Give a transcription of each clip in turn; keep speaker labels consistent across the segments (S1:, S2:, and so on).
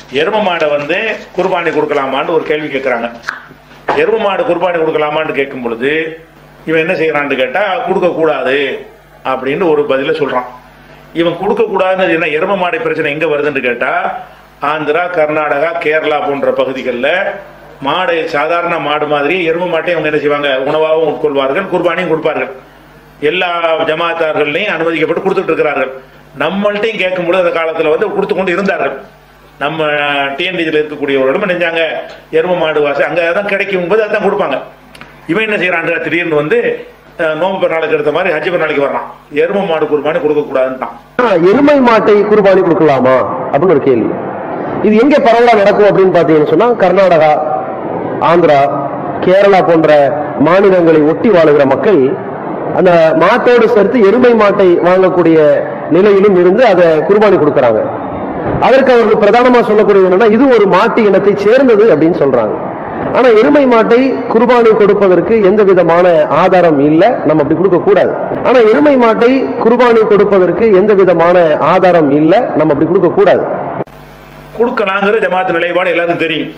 S1: எரும மாடை வந்து குர்பானி கொடுக்கலாமான்னு ஒரு கேள்வி கேட்குறாங்க எரும மாடு குர்பானி கொடுக்கலாமான்னு கேட்கும் பொழுது இவன் என்ன செய்யறான்னு கேட்டா கொடுக்கக்கூடாது அப்படின்னு ஒரு பதில சொல்றான் இவன் கொடுக்கக்கூடாதுன்னு என்ன எரும மாடு பிரச்சனை எங்க வருதுன்னு கேட்டா ஆந்திரா கர்நாடகா கேரளா போன்ற பகுதிகளில் மாடு சாதாரண மாடு மாதிரி எரும மாட்டையும் அவங்க என்ன செய்வாங்க உணவாகவும் உட்கொள்வார்கள் குர்பானியும் கொடுப்பார்கள் எல்லா ஜமாத்தார்கள்லையும் அனுமதிக்கப்பட்டு கொடுத்துட்டு இருக்கிறார்கள் நம்மள்ட்டையும் கேட்கும்போது அந்த காலத்துல வந்து கொடுத்து கொண்டு இருந்தார்கள் நம்ம டிஎன்டிஜியில் இருக்கக்கூடியவர்களும் நினைஞ்சாங்க எரும மாடு வாசை அங்கே தான் கிடைக்கும் போது அதான் கொடுப்பாங்க இவன் என்ன செய்யறான் திடீர்னு வந்து அஹ், நோம்பு பெருநாளுக்கு எடுத்த மாதிரி ஹஜ்ஜி பெருநாளைக்கு வர்றான் எரும மாடு குர்பானி கொடுக்கக்கூடாதுன்ட்டான்
S2: ஆனா, எருமை மாட்டை குர்பானி கொடுக்கலாமா அப்படின்னு ஒரு கேள்வி இது எங்க பரவலா நடக்கும் அப்படின்னு பாத்தீங்கன்னு சொன்னா கர்நாடகா ஆந்திரா கேரளா போன்ற மாநிலங்களை ஒட்டி வாழுகிற மக்கள் அந்த மாட்டோடு சேர்த்து எருமை மாட்டை வாங்கக்கூடிய நிலையிலும் இருந்து அதை குர்பானி கொடுக்கறாங்க அதற்கு அவர்கள் பிரதானமா சொல்லக்கூடியது என்னன்னா இது ஒரு மாட்டு இனத்தை சேர்ந்தது அப்படின்னு சொல்றாங்க ஆனா எருமை மாட்டை குர்பானி கொடுப்பதற்கு எந்த விதமான ஆதாரம் இல்ல நம்ம அப்படி கொடுக்க கூடாது ஆனா எருமை மாட்டை குர்பானி கொடுப்பதற்கு எந்த விதமான ஆதாரம் இல்ல நம்ம அப்படி கொடுக்க கூடாது
S1: கொடுக்கலாங்கிற ஜமாத்து நிலைப்பாடு எல்லாத்துக்கும் தெரியும்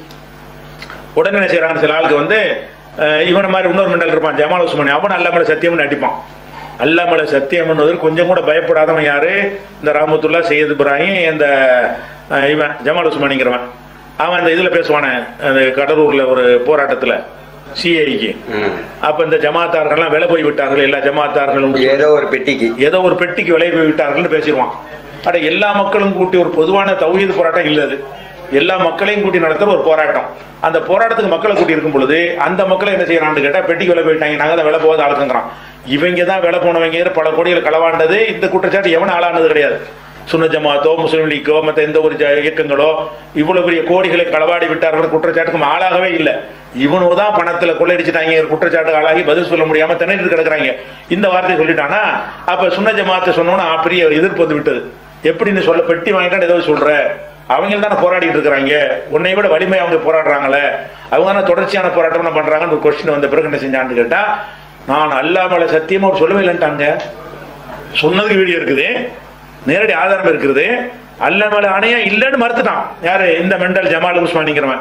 S1: உடனே என்ன செய்யறாங்க சில ஆளுக்கு வந்து அஹ், இவனை மாதிரி இன்னொரு மண்டல் இருப்பான் ஜமால் உஸ்மானி அவன் அல்லாமலை சத்தியம்னு அடிப்பான் அல்லாமலை சத்தியம் பண்ணுவதற்கு கொஞ்சம் கூட பயப்படாதவன் யாரு இந்த ராமத்துல்லா சையத் இப்ராஹிம் இந்த அஹ், இவன் ஜமால் உஸ்மானிங்கிறவன் அவன் அந்த இதுல பேசுவானே அந்த கடலூர்ல ஒரு போராட்டத்துல சிஐக்கு அப்ப இந்த ஜமாத்தார்கள்லாம் விலை போய் விட்டார்கள் எல்லா ஜமாத்தார்களும்
S3: ஏதோ ஒரு பெட்டிக்கு
S1: ஏதோ ஒரு பெட்டிக்கு விலை போய் விட்டார்கள்னு பேசிடுவான் அட எல்லா மக்களும் கூட்டி ஒரு பொதுவான தௌஹீது போராட்டம் இல்ல அது எல்லா மக்களையும் கூட்டி நடத்துற ஒரு போராட்டம் அந்த போராட்டத்துக்கு மக்களை கூட்டி இருக்கும் பொழுது அந்த மக்களை என்ன செய்யறான்னு கேட்டா பெட்டிக்கு விலை போயிட்டாங்க நாங்க தான் விலை போகாத ஆளுக்குங்கிறான் இவங்க தான் விலை போனவங்க பல கோடிகள் களவாண்டது இந்த குற்றச்சாட்டு எவனும் ஆளானது கிடையாது சுன்ன ஜமாத்தோ முஸ்லீம் லீக்கோ மற்ற எந்த ஒரு ஜ- இயக்கங்களோ இவ்வளவு பெரிய கோடிகளை களவாடி விட்டார்கள் குற்றச்சாட்டுக்கும் ஆளாகவே இல்லை இவனோ தான் பணத்துல கொள்ளையடிச்சிட்டாங்க ஒரு குற்றச்சாட்டு ஆளாகி பதில் சொல்ல முடியாம திணறிட்டு கிடக்குறாங்க இந்த வார்த்தையை சொல்லிட்டானா அப்ப சுன்ன ஜமாத்தை சொன்னோன்னு ஆ, பெரிய ஒரு எதிர்ப்பு வந்து விட்டது எப்படின்னு சொல்ல பெட்டி வாங்கிட்டா ஏதோ சொல்ற அவங்க தானே போராடிட்டு இருக்கிறாங்க உன்னை விட வலிமை அவங்க போராடுறாங்களே அவங்க தானே தொடர்ச்சியான போராட்டம் பண்றாங்கன்னு ஒரு கொஸ்டின் வந்த பிறகு என்ன செஞ்சான்னு கேட்டா நான் அல்லாமல சத்தியமா அவர் சொல்லவே இல்லைன்ட்டாங்க சொன்னதுக்கு வீடியோ இருக்குது நேரடி ஆதாரம் இருக்குது அல்லாமல ஆணையா இல்லைன்னு மறுத்துட்டான் யாரு இந்த மெண்டல் ஜமால் உஸ்மானிங்கிறவன்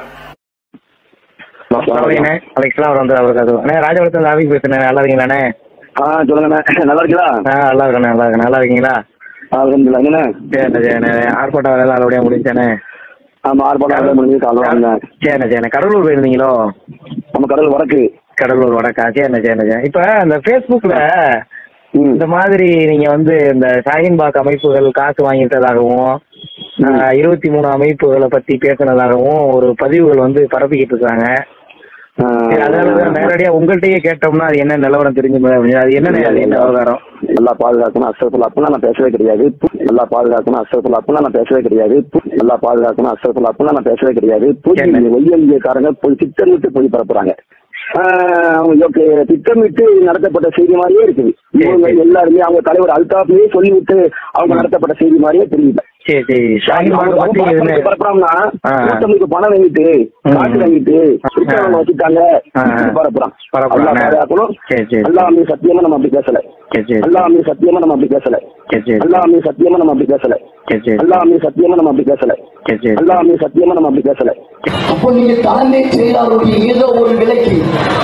S4: அலைங்கண்ணே அலைக்கலாம் வந்து அவருக்கு அது அண்ணே ராஜபுரத்துல ஆஃபீஸ் பேசுனேன் நல்லா இருக்கீங்களாண்ணே
S5: ஆ சொல்லுங்கண்ணே நல்லா இருக்கீங்களா
S4: ஆ நல்லா இருக்கண்ணே நல்லா இருக்கேன் நல்லா இருக்கீங்களா
S5: அலமதுல்லா என்னண்ணே
S4: சரிண்ணே சரிண்ணே ஆர்ப்பாட்டம் வேலை நல்லபடியாக முடிஞ்சானே
S5: ஆமா ஆர்ப்பாட்டம் முடிஞ்சு காலைல வந்தேன்
S4: சரிண்ணே சரிண்ணே கடலூர் போயிருந்தீங்களோ
S5: நம்ம கடல் வடக்கு
S4: கடலூர் வடக்கா சரிண்ணே சரிண்ணே சரி இப்போ இந்த ஃபேஸ்புக்கில்
S5: ம்.
S4: இந்த மாதிரி நீங்க வந்து இந்த ஷாஹின்பாக் அமைப்புகள் காசு வாங்கிட்டதாகவும் இருபத்தி மூணு அமைப்புகளை பத்தி பேசினதாகவும் ஒரு பதிவுகள் வந்து பரப்பிக்கிட்டு இருக்காங்க
S5: ஆ,
S4: சரி, அதனால நேரடியா உங்கள்கிட்டயே கேட்டோம்னா அது என்ன நிலவரம் தெரிஞ்சு அது என்ன அது என்ன விவகாரம்
S5: நல்லா பாதுகாக்கணும் அஸ்ரஃபுல் அப்படிலாம் நான் பேசவே கிடையாது நல்லா பாதுகாக்கணும் அஸ்ரஃபுல் அப்படிலாம் நான் பேசவே கிடையாது நல்லா பாதுகாக்கணும் அஸ்ரஃபுல் அப்படிலாம் நான் பேசவே கிடையாது
S4: என்ன?
S5: ஒய்எம்ஜிக்காரங்க போய் திட்டமிட்டு போய் பரப்புறாங்க ஆ, அவங்க ஓகே திட்டமிட்டு நடத்தப்பட்ட செய்தி மாதிரியே இருக்குது இவங்க எல்லாருமே அவங்க தலைவர் அல்தாப்லயே சொல்லிவிட்டு அவங்க நடத்தப்பட்ட செய்தி மாதிரியே தெரியல
S4: சரி சரி ஷாஹின்பாக் பத்தி எதுன்னு
S5: பரப்புறோம்னா
S4: ஆ.
S5: கூட்டமைப்பு பணம் வாங்கிட்டு
S4: ம்.
S5: காசு வாங்கிட்டு கிறிஸ்தவங்க வச்சுட்டாங்க
S4: ஆ.
S5: பரப்புறான்
S4: பரப்புறாங்க.
S5: அல்லாஹ் பாதுகாக்கணும்
S4: சரி, சரி.
S5: அல்லாஹ் மீது சத்தியமா நம்ம அப்படி பேசல
S4: சரி சரி
S5: அல்லாஹ் மீது சத்தியமா நம்ம அப்படி பேசல
S4: சரி சரி
S5: அல்லாஹ் மீது சத்தியமா நம்ம அப்படி பேசல
S4: சரி சரி
S5: அல்லாஹ் மீது சத்தியமா நம்ம அப்படி பேசல
S4: சரி சரி
S5: அல்லாஹ் மீது சத்தியமா நம்ம அப்படி பேசல
S6: அப்போ நீங்க தலைமை செயலாளருடைய ஏதோ ஒரு விலைக்கு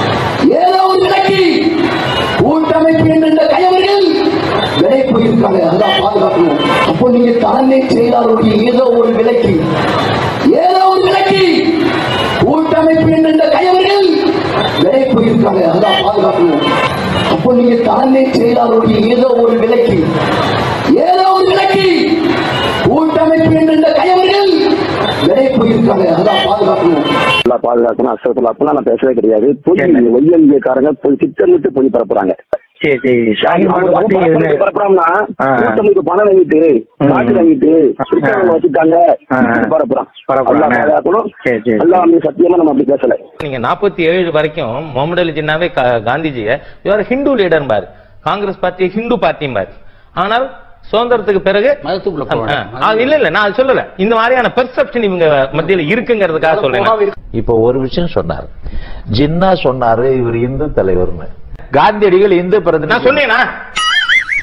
S6: ஏதோ ஒரு விலைக்கு கூட்டமைப்பு என்ற கயவர்கள் விலை போயிருக்காங்க அதான் பாதுகாக்கணும் அப்போ நீங்க தலைமை செயலாளருடைய ஏதோ ஒரு விலைக்கு ஏதோ ஒரு விலைக்கு கூட்டமைப்பு என்ற கயவர்கள் விலை போயிருக்காங்க அதான் பாதுகாக்கணும் அப்போ நீங்க தலைமை செயலாளருடைய ஏதோ ஒரு விலைக்கு ஏதோ ஒரு விலைக்கு கூட்டமைப்பு என்ற கயவர்கள் விலை போயிருக்காங்க அதான் பாதுகாக்கணும்
S5: நல்லா பாதுகாக்கணும் அஸ்ரஃபுல் அப்படிலாம் நான் பேசவே கிடையாது போய்
S4: சரி.
S5: ஒய்எம்ஜிக்காரங்க போய் திட்டமிட்டு போய் பரப்புறாங்க
S4: சரி சரி ஷாஹின்பாக் பத்தி எதுன்னு
S5: பரப்புறோம்னா
S4: ஆ.
S5: கூட்டமைப்பு பணம் வாங்கிட்டு
S4: ம்.
S5: காசு வாங்கிட்டு கிறிஸ்தவங்க வச்சுட்டாங்க
S4: ஆ.
S5: பரப்புறான்
S4: பரப்புறாங்க.
S5: அல்லாஹ் பாதுகாக்கணும்
S4: சரி, சரி.
S5: அல்லாஹ் மீது சத்தியமா நம்ம அப்படி பேசல
S7: நீங்க நாற்பத்தி ஏழு வரைக்கும் முகமது அலி ஜின்னாவே கா- காந்திஜிய இவர் ஹிந்து லீடர் பாரு காங்கிரஸ் பார்ட்டி ஹிந்து பார்ட்டி பாரு ஆனால் சுதந்திரத்துக்கு பிறகு ஆ, ஆ, இல்ல இல்ல நான் அது சொல்லல இந்த மாதிரியான பெர்செப்ஷன் இவங்க மத்தியில இருக்குங்கிறதுக்காக சொல்றேன்
S8: இப்போ ஒரு விஷயம் சொன்னார் ஜின்னா சொன்னாரு இவர் இந்து தலைவர்னு காந்தியடிகள் இந்து
S7: நான்
S8: பிரதிநிதி
S7: சொன்னேனா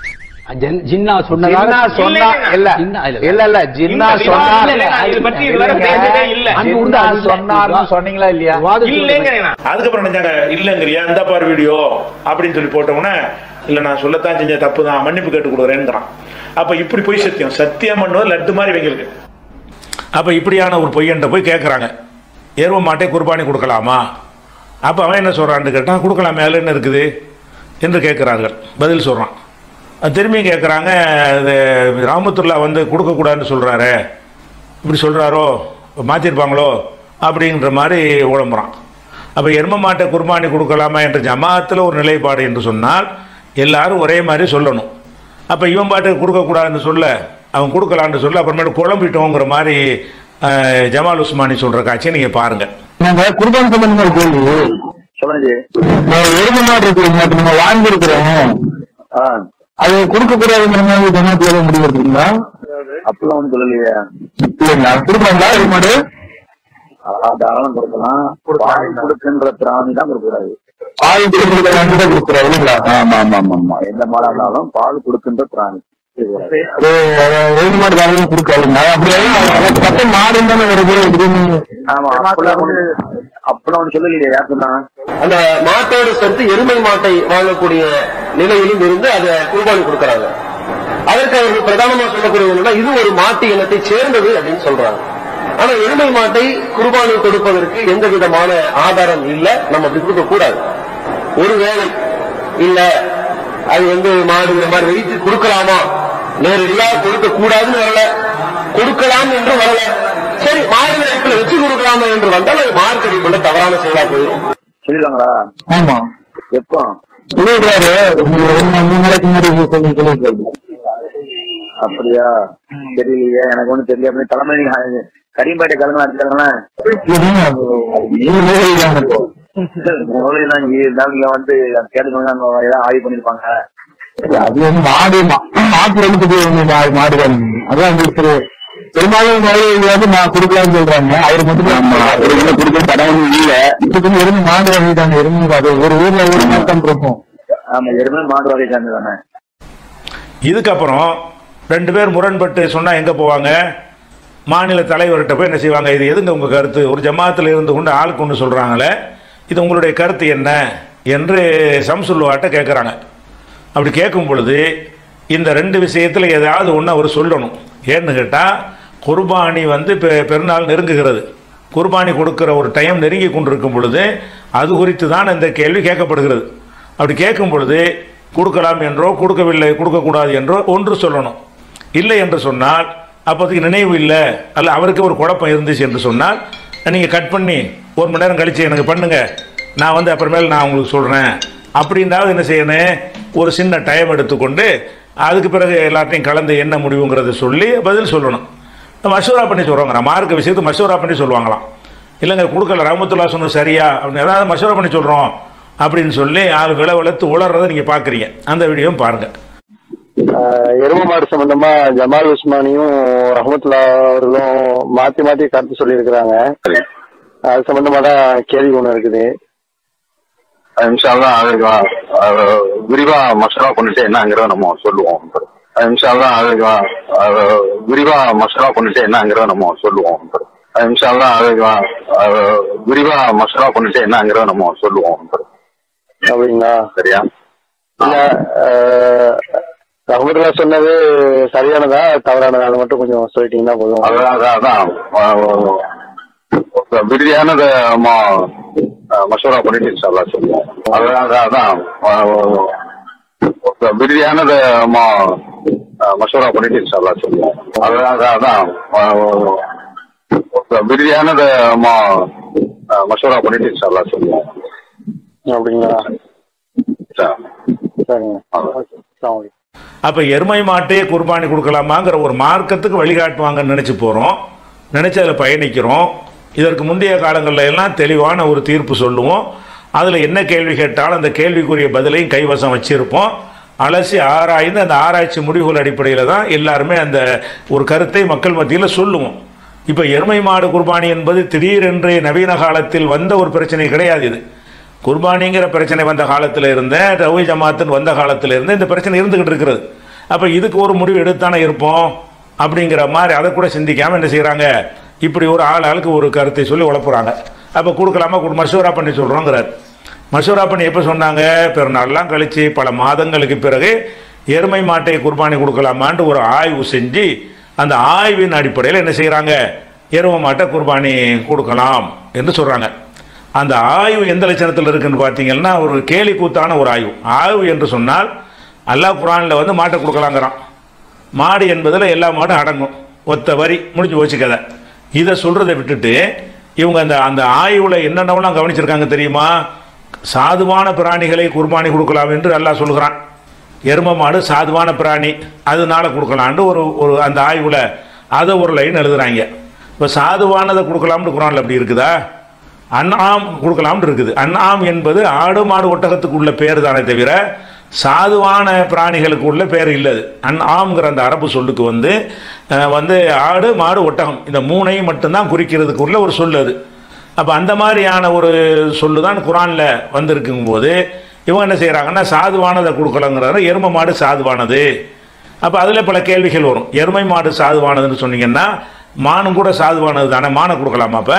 S3: ஜின்- ஜின்னா சொன்னதாக
S8: ஜின்னா சொன்னா இல்ல
S3: ஜின்னா இல்ல.
S8: இல்ல இல்ல ஜின்னா
S7: இந்த
S8: சொன்னா
S7: விவாதம் இல்ல, நான் இது பற்றி இதுவரை பேசவே இல்ல.
S3: அங்க உண்டு,
S8: ஜின்னா
S3: அது இல்ல.
S8: சொன்னார்னு சொன்னீங்களா இல்லையா
S3: விவாதத்துக்கு
S7: இல்லைங்கிறேன் நான்.
S1: அதுக்கப்புறம் நினைச்சாங்க இல்லங்கிறியா இந்த பார் வீடியோ அப்படின்னு சொல்லி போட்டோம்னா இல்ல நான் சொல்லத்தான் செஞ்ச தப்பு தான் மன்னிப்பு கேட்டு கொடுக்குறேன்றான் அப்ப இப்படி பொய் சத்தியம் சத்தியம் பண்ணுவது லட்டு மாதிரி இவங்களுக்கு அப்ப இப்படியான ஒரு பொய்யன்ட்ட போய் கேட்கறாங்க எருவ மாட்டே குர்பானி கொடுக்கலாமா அப்ப அவன் என்ன சொல்றான்னு கேட்டான் கொடுக்கலாம் மேல என்ன இருக்குது என்று கேட்கிறார்கள் பதில் சொல்றான் அது திரும்பியும் கேட்குறாங்க ராமத்துல்லா வந்து கொடுக்கக்கூடாதுன்னு சொல்றாரு இப்படி சொல்றாரோ மாத்திருப்பாங்களோ அப்படின்ற மாதிரி உழம்புறான் அப்ப எரும மாட்டை குர்பானி கொடுக்கலாமா என்ற ஜமாத்தில் ஒரு நிலைப்பாடு என்று சொன்னால் எல்லாரும் ஒரே மாதிரி சொல்லணும் அப்ப இவன் பாட்டுக்கு கொடுக்கக்கூடாதுன்னு சொல்ல அவன் கொடுக்கலான்னு சொல்ல அப்புறமேட்டு குழம்பிட்டோங்கிற மாதிரி அஹ், ஜமால் உஸ்மானி சொல்ற காட்சியை நீங்க பாருங்க
S9: நாங்க குர்பான் சம்பந்தமா ஒரு கேள்வி
S5: சொல்லுங்க
S9: நான் எருமை மாடு இருக்கிறீங்க அப்ப நம்ம வாங்கியிருக்கிறோம் அது கொடுக்க கூடாதுங்கிற மாதிரி ஜனாத்துல முடிவு எடுத்துங்களா
S5: அப்படிலாம் ஒன்றும் சொல்லலையே
S9: இல்லைங்களா கொடுக்கலாங்களா எருமை மாடு
S5: தாராளம் கொடுக்கலாம் பால் கொடுக்குன்ற பிராணி தான் கொடுக்கூடாது
S9: ஆயில் கொடுக்கறது ரெண்டு தான் கொடுக்குறோம் இல்லைங்களா
S5: ஆமா ஆமா ஆமா ஆமா எந்த மாடா இருந்தாலும் பால் கொடுக்கின்ற பிராணி
S9: அது எருமை மாடு வேலையும் கொடுக்காதுங்களா அப்படி பத்த மாடு தானே வருது திடீர்னு
S5: ஆமா அப்படிலாம் ஒண்ணு அப்படிலாம் ஒண்ணு சொல்லலையே யாருக்குன்னா
S2: அந்த மாட்டோடு சேர்த்து எருமை மாட்டை வாங்கக்கூடிய நிலையிலும் இருந்து அதை குர்பானி கொடுக்கறாங்க அதற்கு அவர்கள் பிரதானமா சொல்லக்கூடிய ஒண்ணுன்னா இது ஒரு மாட்டு இனத்தை சேர்ந்தது அப்படின்னு சொல்றாங்க ஆனா எருமை மாட்டை குர்பானி கொடுப்பதற்கு எந்த விதமான ஆதாரம் இல்ல நம்ம அப்படி கொடுக்க கூடாது ஒருவேளை இல்ல அது வந்து மாடு இந்த மாதிரி வைத்து கொடுக்கலாமா நேரடியா கொடுக்க கூடாதுன்னு வரல கொடுக்கலாம் என்று வரல சரி மாடு விளைப்புல வச்சு கொடுக்கலாமா என்று வந்தால் அது மார்க் அடிப்படையில தவறான செயலா போயிடும்
S5: சொல்லிடுவாங்களா
S9: ஆமா
S5: எப்போ
S9: சொல்லிடுறாரு ஒரு மூணு நாளைக்கு முன்னாடி சொல்லி சொல்லிடுறாரு
S5: அப்படியா தெரியலையே எனக்கு ஒண்ணும் தெரியல அப்படி தலைமை நீங்க கரியம்பேட்டை கிழமை அடிச்சாங்கன்னா முதல்ல இங்க இருந்தாலும் இங்க வந்து கேட்டுக்கணும் அங்க ஏதாவது ஆய்வு பண்ணிருப்பாங்க
S9: அது வந்து மாடு மாட்டு ரெண்டு மாடு மாடு தான் அதான் உங்களுக்கு திரு பெரும்பாலும் நோயாளிகள் வந்து நான் கொடுக்கலாம்னு சொல்றாங்க அவர் மட்டும் கொடுக்க தடவை இல்ல இதுக்கு வந்து எருமை மாடு வகை தானே எருமை அது ஒரு ஊர்ல ஒரு மாதிரி தான் இருக்கும்
S5: ஆமா எருமை மாடு வகை சார்ந்து தானே
S1: இதுக்கப்புறம் ரெண்டு பேர் முரண்பட்டு சொன்னா எங்க போவாங்க மாநில தலைவர்கிட்ட போய் என்ன செய்வாங்க இது எதுங்க உங்க கருத்து ஒரு ஜமாத்தில் இருந்து கொண்டு ஆளுக்கு ஒன்று சொல்றாங்களே இது உங்களுடைய கருத்து என்ன என்று சம்சுல்வாட்ட கேட்குறாங்க அப்படி கேட்கும் பொழுது இந்த ரெண்டு விஷயத்தில் ஏதாவது ஒன்று அவர் சொல்லணும் ஏன்னு கேட்டால் குர்பானி வந்து பெ- பெருநாள் நெருங்குகிறது குர்பானி கொடுக்கிற ஒரு டைம் நெருங்கி கொண்டிருக்கும் பொழுது அது குறித்து தான் இந்த கேள்வி கேட்கப்படுகிறது அப்படி கேட்கும் பொழுது கொடுக்கலாம் என்றோ கொடுக்கவில்லை கொடுக்கக்கூடாது என்றோ ஒன்று சொல்லணும் இல்லை என்று சொன்னால் அப்போதைக்கு நினைவு இல்லை அல்ல அவருக்கு ஒரு குழப்பம் இருந்துச்சு என்று சொன்னால் நீங்கள் கட் பண்ணி ஒரு மணி நேரம் கழிச்சு எனக்கு பண்ணுங்க நான் வந்து அப்புறமேல் நான் உங்களுக்கு சொல்கிறேன் அப்படின்றாவது என்ன செய்யணும் ஒரு சின்ன டைம் எடுத்துக்கொண்டு அதுக்கு பிறகு எல்லாத்தையும் கலந்து என்ன முடிவுங்கிறத சொல்லி பதில் சொல்லணும் மஷூரா பண்ணி சொல்கிறாங்க மார்க்க விஷயத்தை மஷூரா பண்ணி சொல்லுவாங்களாம் இல்லைங்க கொடுக்கல ரஹமத்துல்லா சொன்னது சரியா அப்படின்னு ஏதாவது மஷூரா பண்ணி சொல்கிறோம் அப்படின்னு சொல்லி ஆள் விலை வளர்த்து உளறதை நீங்கள் பார்க்குறீங்க அந்த வீடியோவும் பாருங்கள்
S9: எரும மாடு சம்பந்தமா ஜமால் உஸ்மானியும் ரஹமத்துல்லா அவர்களும் மாத்தி மாத்தி கருத்து சொல்லியிருக்கிறாங்க அது சம்பந்தமா தான் கேள்வி ஒண்ணு இருக்குது
S10: இன்ஷால்லா அதுக்கு அது விரிவா மசரா பண்ணிட்டு என்னங்கிறத நம்ம சொல்லுவோம் இன்ஷால்லா அதுக்கு அது விரிவா மசரா பண்ணிட்டு என்னங்கிறத நம்ம சொல்லுவோம் இன்ஷால்லா அதுக்கு அது விரிவா மசரா பண்ணிட்டு என்னங்கிறத நம்ம சொல்லுவோம்
S9: அப்படிங்களா
S10: சரியா
S9: இல்ல அஹ், ரஹமத்துல்லா சொன்னது சரியானதா தவறானதா அது மட்டும் கொஞ்சம் சொல்லிட்டீங்கன்னா போதும்
S10: அதான் அதான் அதான் அஹ், விரிதியானதை நம்ம அஹ், மசோரா பண்ணிட்டு இன்ஷால்லா சொல்லுவோம் அதான் அதான் அதான் அஹ், விரிதியானதை நம்ம அஹ், மசோரா பண்ணிட்டு இன்ஷால்லா சொல்லுவோம் அதான் அதான் அதான் அஹ், விரிதியானதை நம்ம அஹ், மசோரா பண்ணிட்டு இன்ஷால்லா சொல்லுவோம்
S9: அப்படிங்களா
S10: சரி.
S9: சரிங்க ஓகே அஸ்ஸலாமு அலைக்கும்.
S1: அப்போ எருமை மாட்டே குர்பானி கொடுக்கலாமாங்கிற ஒரு மார்க்கத்துக்கு வழிகாட்டுவாங்கன்னு நினச்சி போகிறோம் நினச்சி அதில் பயணிக்கிறோம் இதற்கு முந்தைய காலங்களில் எல்லாம் தெளிவான ஒரு தீர்ப்பு சொல்லுவோம் அதில் என்ன கேள்வி கேட்டாலும் அந்த கேள்விக்குரிய பதிலையும் கைவசம் வச்சிருப்போம் அலசி ஆராய்ந்து அந்த ஆராய்ச்சி முடிவுகள் அடிப்படையில் தான் எல்லாருமே அந்த ஒரு கருத்தை மக்கள் மத்தியில் சொல்லுவோம் இப்போ எருமை மாடு குர்பானி என்பது திடீரென்று நவீன காலத்தில் வந்த ஒரு பிரச்சனை கிடையாது இது குர்பானிங்கிற பிரச்சனை வந்த காலத்தில் இருந்த ரவி ஜமாத்துன்னு வந்த காலத்தில் இருந்து இந்த பிரச்சனை இருந்துகிட்டு இருக்கிறது அப்ப இதுக்கு ஒரு முடிவு எடுத்தானே இருப்போம் அப்படிங்கிற மாதிரி அதை கூட சிந்திக்காம என்ன செய்றாங்க இப்படி ஒரு ஆள் ஆளுக்கு ஒரு கருத்தை சொல்லி உழப்புறாங்க அப்ப கொடுக்கலாமா கொடு மசூரா பண்ணி சொல்றோங்கிறார் மசூரா பண்ணி எப்ப சொன்னாங்க பெருநாள்லாம் கழிச்சு பல மாதங்களுக்கு பிறகு எருமை மாட்டை குர்பானி கொடுக்கலாமான்ட்டு ஒரு ஆய்வு செஞ்சு அந்த ஆய்வின் அடிப்படையில் என்ன செய்றாங்க எருமை மாட்டை குர்பானி கொடுக்கலாம் என்று சொல்றாங்க அந்த ஆய்வு எந்த லட்சணத்தில் இருக்குன்னு பார்த்தீங்கன்னா ஒரு கேலி கூத்தான ஒரு ஆய்வு ஆய்வு என்று சொன்னால் அல்லாஹ் குரானில் வந்து மாட்டை கொடுக்கலாங்கிறான் மாடு என்பதில் எல்லா மாடும் அடங்கும் ஒத்த வரி முடிஞ்சு போச்சு கதை இதை சொல்றதை விட்டுட்டு இவங்க அந்த அந்த ஆய்வுல என்னென்னலாம் கவனிச்சிருக்காங்க தெரியுமா சாதுவான பிராணிகளை குர்பானி கொடுக்கலாம் என்று அல்லாஹ் சொல்கிறான் எரும மாடு சாதுவான பிராணி அதனால கொடுக்கலான்ட்டு ஒரு ஒரு அந்த ஆய்வுல அதை ஒரு லைன் எழுதுறாங்க இப்போ சாதுவானதை கொடுக்கலாம்னு குரான்ல அப்படி இருக்குதா அன்னாம் கொடுக்கலாம்னு இருக்குது அன்னாம் என்பது ஆடு மாடு ஒட்டகத்துக்கு உள்ள பேர் தானே தவிர சாதுவான பிராணிகளுக்கு உள்ள பேர் இல்லது அன்ஆம்ங்கிற அந்த அரபு சொல்லுக்கு வந்து அஹ், வந்து ஆடு மாடு ஒட்டகம் இந்த மூணையும் மட்டும்தான் குறிக்கிறதுக்கு உள்ள ஒரு சொல் அது அப்போ அந்த மாதிரியான ஒரு சொல்லு தான் குரானில் வந்திருக்கும் போது இவங்க என்ன செய்கிறாங்கன்னா சாதுவானதை கொடுக்கலங்கிறாரு எரும மாடு சாதுவானது அப்போ அதில் பல கேள்விகள் வரும் எருமை மாடு சாதுவானதுன்னு சொன்னீங்கன்னா மானும் கூட சாதுவானது தானே மானை கொடுக்கலாமா அப்போ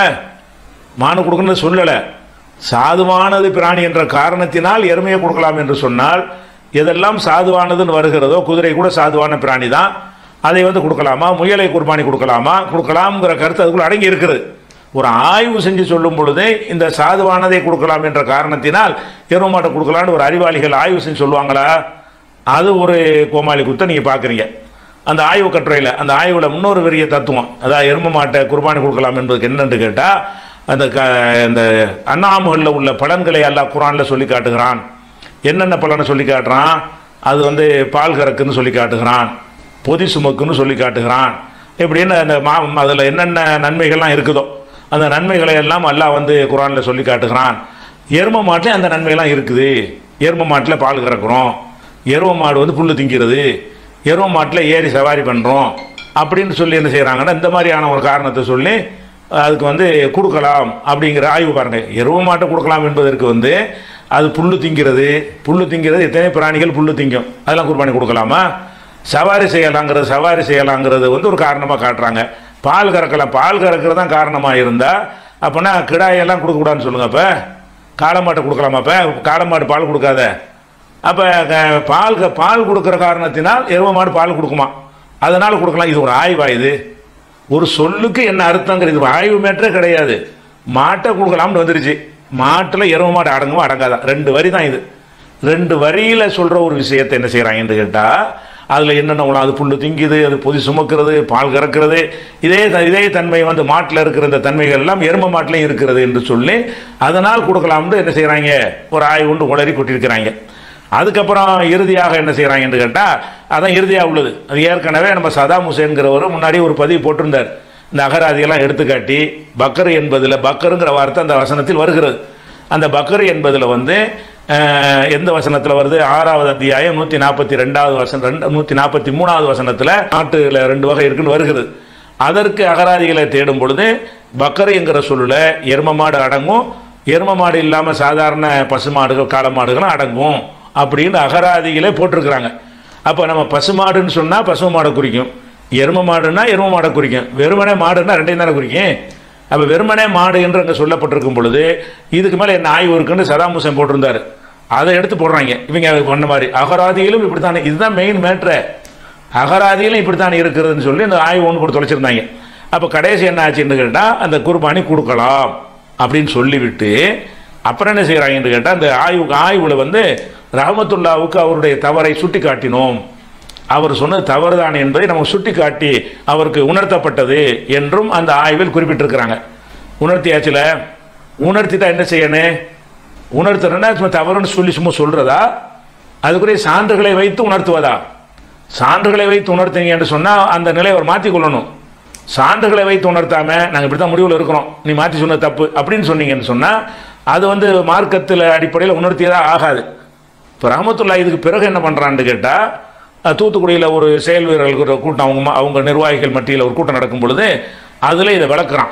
S1: மானு கொடுக்கணும்னு சொல்லலை சாதுவானது பிராணி என்ற காரணத்தினால் எருமையை கொடுக்கலாம் என்று சொன்னால் எதெல்லாம் சாதுவானதுன்னு வருகிறதோ குதிரை கூட சாதுவான பிராணி தான் அதை வந்து கொடுக்கலாமா முயலை குர்பானி கொடுக்கலாமா கொடுக்கலாம்ங்கிற கருத்து அதுக்குள்ள அடங்கி இருக்கிறது ஒரு ஆய்வு செஞ்சு சொல்லும் பொழுதே இந்த சாதுவானதை கொடுக்கலாம் என்ற காரணத்தினால் எருமை மாட்டை கொடுக்கலாம்னு ஒரு அறிவாளிகள் ஆய்வு செஞ்சு சொல்லுவாங்களா அது ஒரு கோமாளி குத்தை நீங்கள் பார்க்குறீங்க அந்த ஆய்வு கட்டுரையில் அந்த ஆய்வில் இன்னொரு பெரிய தத்துவம் அதாவது எருமை மாட்டை குர்பானி கொடுக்கலாம் என்பதுக்கு என்னன்னு கேட்டால் அந்த க இந்த அண்ணாமுகளில் உள்ள பலன்களை அல்லாஹ் குரானில் சொல்லி காட்டுகிறான் என்னென்ன பலனை சொல்லி காட்டுறான் அது வந்து பால் கறக்குன்னு சொல்லி காட்டுகிறான் பொதி சுமக்குன்னு சொல்லி காட்டுகிறான் இப்படின்னு அந்த மா அதில் என்னென்ன நன்மைகள்லாம் இருக்குதோ அந்த நன்மைகளை எல்லாம் அல்லாஹ் வந்து குரானில் சொல்லி காட்டுகிறான் எரும மாட்டில் அந்த நன்மைகள்லாம் இருக்குது எரும மாட்டில் பால் கறக்குறோம் எரும மாடு வந்து புல்லு திங்கிறது எரும மாட்டில் ஏறி சவாரி பண்ணுறோம் அப்படின்னு சொல்லி என்ன செய்கிறாங்கன்னா இந்த மாதிரியான ஒரு காரணத்தை சொல்லி அதுக்கு வந்து கொடுக்கலாம் அப்படிங்கிற ஆய்வு பாருங்க எரும மாட்டை கொடுக்கலாம் என்பதற்கு வந்து அது புல்லு திங்கிறது புல்லு திங்கிறது எத்தனை பிராணிகள் புல்லு திங்கும் அதெல்லாம் குர்பானி கொடுக்கலாமா சவாரி செய்யலாங்கிறது சவாரி செய்யலாங்கிறது வந்து ஒரு காரணமாக காட்டுறாங்க பால் கறக்கலாம் பால் கறக்கிறது தான் காரணமாக இருந்தால் அப்போனா கிடாயெல்லாம் கொடுக்கக்கூடாதுன்னு சொல்லுங்க அப்போ காளமாட்டை கொடுக்கலாமா அப்போ காளமாடு பால் கொடுக்காத அப்போ பால் க- பால் கொடுக்குற காரணத்தினால் எரும மாடு பால் கொடுக்குமா அதனால் கொடுக்கலாம் இது ஒரு ஆய்வா இது ஒரு சொல்லுக்கு என்ன அர்த்தங்கிற இது ஆய்வு மேட்டரே கிடையாது மாட்டை கொடுக்கலாம்னு வந்துருச்சு மாட்டில் எரும மாடு அடங்குமா அடங்காதான் ரெண்டு வரி தான் இது ரெண்டு வரியில சொல்ற ஒரு விஷயத்தை என்ன செய்யறாங்கன்னு கேட்டா அதுல என்னென்ன உணவு, அது புல்லு திங்குது அது பொதி சுமக்கிறது பால் கறக்கிறது இதே த- இதே தன்மை வந்து மாட்டில் இருக்கிற இந்த தன்மைகள் எல்லாம் எரும மாட்டிலையும் இருக்கிறது என்று சொல்லி அதனால் கொடுக்கலாம்னு என்ன செய்யறாங்க ஒரு ஆய்வு கொண்டு உளறி கொட்டியிருக்கிறாங்க அதுக்கப்புறம் இறுதியாக என்ன செய்யறாங்கன்னு கேட்டா அதான் இறுதியாக உள்ளது அது ஏற்கனவே நம்ம சதாம் ஹுசேன்கிறவர் முன்னாடி ஒரு பதிவு போட்டிருந்தார் இந்த அகராதியெல்லாம் எடுத்துக்காட்டி பக்கர் என்பதில் பக்கருங்கிற வார்த்தை அந்த வசனத்தில் வருகிறது அந்த பக்கர் என்பதில் வந்து அஹ், எந்த வசனத்தில் வருது ஆறாவது அத்தியாயம் நூற்றி நாற்பத்தி ரெண்டாவது வசனம் ரெண்டு நூற்றி நாற்பத்தி மூணாவது வசனத்தில் நாட்டுல ரெண்டு வகை இருக்குன்னு வருகிறது அதற்கு அகராதிகளை தேடும் பொழுது பக்கர் என்கிற சொல்லுல எரும மாடு அடங்கும் எரும மாடு இல்லாமல் சாதாரண பசுமாடுகள் காளமாடுகளும் அடங்கும் அப்படின்னு அகராதிகளே போட்டிருக்கிறாங்க அப்போ நம்ம பசுமாடுன்னு சொன்னால் பசு மாடை குறிக்கும் எரும மாடுன்னா எரும மாடை குறிக்கும் வெறுமனே மாடுன்னா ரெண்டையும் தானே குறிக்கும் அப்போ வெறுமனே மாடு என்று அங்கே சொல்லப்பட்டிருக்கும் பொழுது இதுக்கு மேலே என்ன ஆய்வு இருக்குன்னு சதாம் ஹுசேன் போட்டிருந்தாரு அதை எடுத்து போடுறாங்க இவங்க பண்ண மாதிரி அகராதியிலும் இப்படித்தானே இதுதான் மெயின் மேட்ரு அகராதியிலும் இப்படித்தான் இருக்கிறதுன்னு சொல்லி அந்த ஆய்வு ஒன்று கொடுத்து தொலைச்சிருந்தாங்க அப்போ கடைசி என்ன ஆச்சுன்னு கேட்டால் அந்த குர்பானி கொடுக்கலாம் அப்படின்னு சொல்லிவிட்டு அப்புறம் என்ன செய்கிறாங்கன்னு கேட்டால் அந்த ஆய்வு ஆய்வில் வந்து ரஹமத்துல்லாவுக்கு அவருடைய தவறை சுட்டி காட்டினோம் அவர் சொன்னது தவறுதான் என்பதை நமக்கு சுட்டி காட்டி அவருக்கு உணர்த்தப்பட்டது என்றும் அந்த ஆய்வில் குறிப்பிட்டிருக்கிறாங்க உணர்த்தியாச்சுல உணர்த்திட்டா என்ன செய்யணும் உணர்த்துறேன்னா சும்மா தவறுன்னு சொல்லி சும்மா சொல்றதா அதுக்குரிய சான்றுகளை வைத்து உணர்த்துவதா சான்றுகளை வைத்து உணர்த்தீங்க என்று சொன்னால் அந்த நிலையை அவர் மாற்றிக் கொள்ளணும் சான்றுகளை வைத்து உணர்த்தாம நாங்கள் இப்படி தான் முடிவில் இருக்கிறோம் நீ மாற்றி சொன்ன தப்பு அப்படின்னு சொன்னீங்கன்னு சொன்னால் அது வந்து மார்க்கத்தில் அடிப்படையில் உணர்த்தியதாக ஆகாது இப்போ ரஹமத்துல்லா இதுக்கு பிறகு என்ன பண்ணுறான்னு கேட்டால் தூத்துக்குடியில் ஒரு செயல் வீரர்களுக்கு ஒரு கூட்டம் அவங்க ம- அவங்க நிர்வாகிகள் மத்தியில் ஒரு கூட்டம் நடக்கும் பொழுது அதில் இதை விளக்குறான்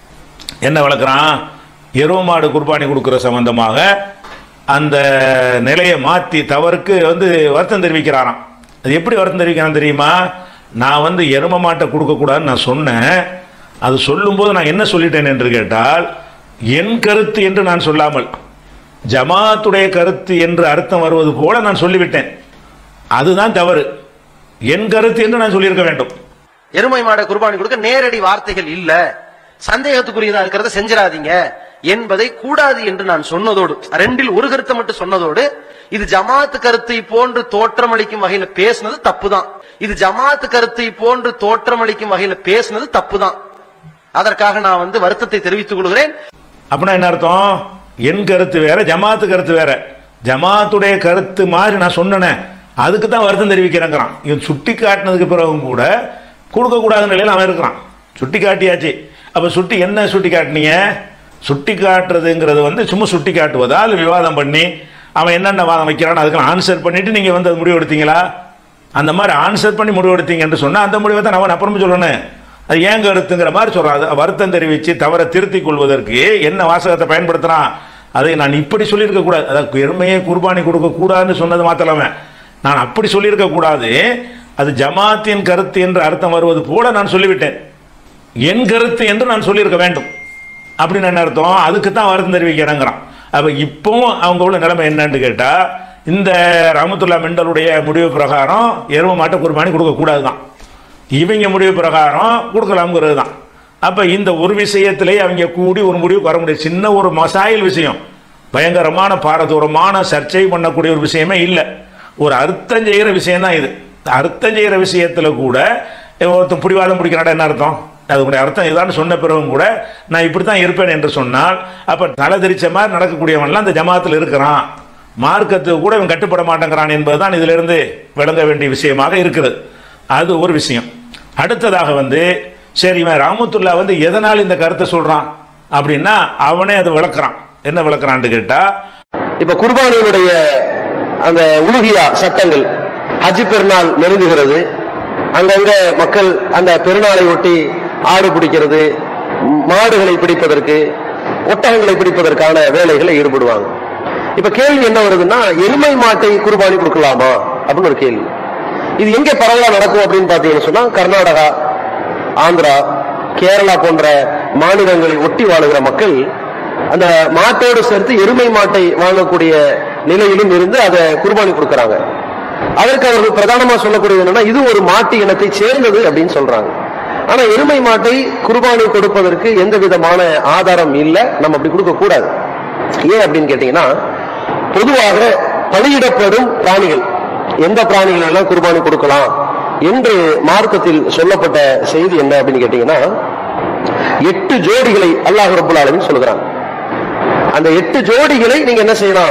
S1: என்ன விளக்குறான் எருவ மாடு குர்பானி கொடுக்குற சம்பந்தமாக அந்த நிலையை மாற்றி தவறுக்கு வந்து வருத்தம் தெரிவிக்கிறாராம் அது எப்படி வருத்தம் தெரிவிக்கிறான் தெரியுமா நான் வந்து எரும மாட்டை கொடுக்கக்கூடாதுன்னு நான் சொன்னேன் அது சொல்லும்போது நான் என்ன சொல்லிட்டேன் என்று கேட்டால் என் கருத்து என்று நான் சொல்லாமல் ஜமாத்துடைய கருத்து என்று அர்த்தம் வருவது போல நான் சொல்லிவிட்டேன் அதுதான் தவறு என் கருத்து என்று நான் சொல்லியிருக்க வேண்டும்
S3: எருமை மாடை குர்பானி கொடுக்க நேரடி வார்த்தைகள் இல்ல சந்தேகத்துக்குரியதா இருக்கிறத செஞ்சிடாதீங்க என்பதை கூடாது என்று நான் சொன்னதோடு ரெண்டில் ஒரு கருத்தை மட்டும் சொன்னதோடு இது ஜமாத்து கருத்தை போன்று தோற்றமளிக்கும் வகையில பேசுனது தப்புதான் இது ஜமாத்து கருத்தை போன்று தோற்றமளிக்கும் வகையில பேசுனது தப்புதான் அதற்காக நான் வந்து வருத்தத்தை தெரிவித்துக் கொள்கிறேன்
S1: அப்படின்னா என்ன அர்த்தம் என் கருத்து வேற ஜமாத்து கருத்து வேற ஜமாத்துடைய கருத்து மாதிரி நான் சொன்னேனே அதுக்கு தான் வருத்தம் தெரிவிக்கிறேங்கிறான் இவன் சுட்டி காட்டினதுக்கு பிறகும் கூட கொடுக்க கூடாத நிலையில் அவன் இருக்கிறான் சுட்டி காட்டியாச்சு அப்ப சுட்டி என்ன சுட்டி காட்டினீங்க சுட்டி காட்டுறதுங்கிறது வந்து சும்மா சுட்டி காட்டுவதா இல்லை விவாதம் பண்ணி அவன் என்னென்ன வாதம் வைக்கிறான்னு அதுக்கு ஆன்சர் பண்ணிட்டு நீங்க வந்து அது முடிவு எடுத்தீங்களா அந்த மாதிரி ஆன்சர் பண்ணி முடிவு எடுத்தீங்கன்னு சொன்னா அந்த முடிவை தான் அவன் அப்புறமே சொல்லணும் அது ஏன் கருத்துங்கிற மாதிரி சொல்றான் அது வருத்தம் தெரிவித்து தவறை திருத்திக் கொள்வதற்கு என்ன வாசகத்தை பயன்படுத்துறான் அதை நான் இப்படி சொல்லியிருக்க கூடாது அதாவது எருமையை குர்பானி கொடுக்க கூடாதுன்னு சொன்னது மாத்தலாமே நான் அப்படி சொல்லியிருக்க கூடாது அது ஜமாத்தின் கருத்து என்று அர்த்தம் வருவது போல நான் சொல்லிவிட்டேன் என் கருத்து என்று நான் சொல்லியிருக்க வேண்டும் அப்படின்னு என்ன அர்த்தம் அதுக்கு தான் வருத்தம் தெரிவிக்கிறேங்கிறான் அப்ப இப்பவும் அவங்க உள்ள நிலைமை என்னன்னு கேட்டா இந்த ரஹமத்துல்லா மெண்டலுடைய முடிவு பிரகாரம் எரும மாட்டை குர்பானி கொடுக்க கூடாதுதான் இவங்க முடிவு பிரகாரம் கொடுக்கலாம்ங்கிறது தான் அப்ப இந்த ஒரு விஷயத்திலே அவங்க கூடி ஒரு முடிவுக்கு வர முடியாது சின்ன ஒரு மசாயில் விஷயம் பயங்கரமான பாரதூரமான சர்ச்சை பண்ணக்கூடிய ஒரு விஷயமே இல்லை ஒரு அர்த்தம் செய்கிற விஷயம் தான் இது அர்த்தம் செய்கிற விஷயத்துல கூட ஒருத்தன் பிடிவாதம் பிடிக்கிறாடா என்ன அர்த்தம் அதுக்குடைய அர்த்தம் இதான்னு சொன்ன பிறகும் கூட நான் இப்படி தான் இருப்பேன் என்று சொன்னால் அப்ப தலை தெரிச்ச மாதிரி நடக்கக்கூடியவன்லாம் இந்த ஜமாத்தில் இருக்கிறான் மார்க்கத்துக்கு கூட இவன் கட்டுப்பட மாட்டேங்கிறான் என்பதுதான் இதிலிருந்து விளங்க வேண்டிய விஷயமாக இருக்கிறது அது ஒரு விஷயம் அடுத்ததாக வந்து சரி இவன் ராமத்துல்லா வந்து எதனால் இந்த கருத்தை சொல்றான் அப்படின்னா அவனே அதை விளக்குறான் என்ன விளக்குறான்னு கேட்டா
S2: இப்ப குர்பானியினுடைய அந்த உலுகியா சட்டங்கள் ஹஜ் பெருநாள் நெருங்குகிறது அங்கங்க மக்கள் அந்த பெருநாளை ஒட்டி ஆடு பிடிக்கிறது ம், மாடுகளை பிடிப்பதற்கு ஒட்டகங்களை பிடிப்பதற்கான வேலைகளை ஈடுபடுவாங்க இப்ப கேள்வி என்ன வருதுன்னா எருமை மாட்டை குர்பானி கொடுக்கலாமா அப்படின்னு ஒரு கேள்வி இது எங்க பரவலா நடக்கும் அப்படின்னு பாத்தீங்கன்னு சொன்னா கர்நாடகா ஆந்திரா கேரளா போன்ற மாநிலங்களை ஒட்டி வாழுகிற மக்கள் அந்த மாட்டோடு சேர்த்து எருமை மாட்டை வாங்கக்கூடிய நிலையிலும் இருந்து அதை குர்பானி கொடுக்கறாங்க அதற்கு அவர்கள் பிரதானமா சொல்லக்கூடியது என்னன்னா இது ஒரு மாட்டு இனத்தை சேர்ந்தது அப்படின்னு சொல்றாங்க ஆனா எருமை மாட்டை குர்பானி கொடுப்பதற்கு எந்த விதமான ஆதாரம் இல்லை நம்ம அப்படி கொடுக்க கூடாது ஏன் அப்படின்னு கேட்டீங்கன்னா பொதுவாக பலியிடப்படும் பிராணிகள் எந்த பிராணிகள் எல்லாம் குர்பானி கொடுக்கலாம் என்று மார்க்கத்தில் சொல்லப்பட்ட செய்தி என்ன அப்படின்னு கேட்டீங்கன்னா எட்டு ஜோடிகளை அல்லாஹ் ரபுல் ஆலமீன் சொல்லுகிறான் அந்த எட்டு ஜோடிகளை நீங்க என்ன செய்யலாம்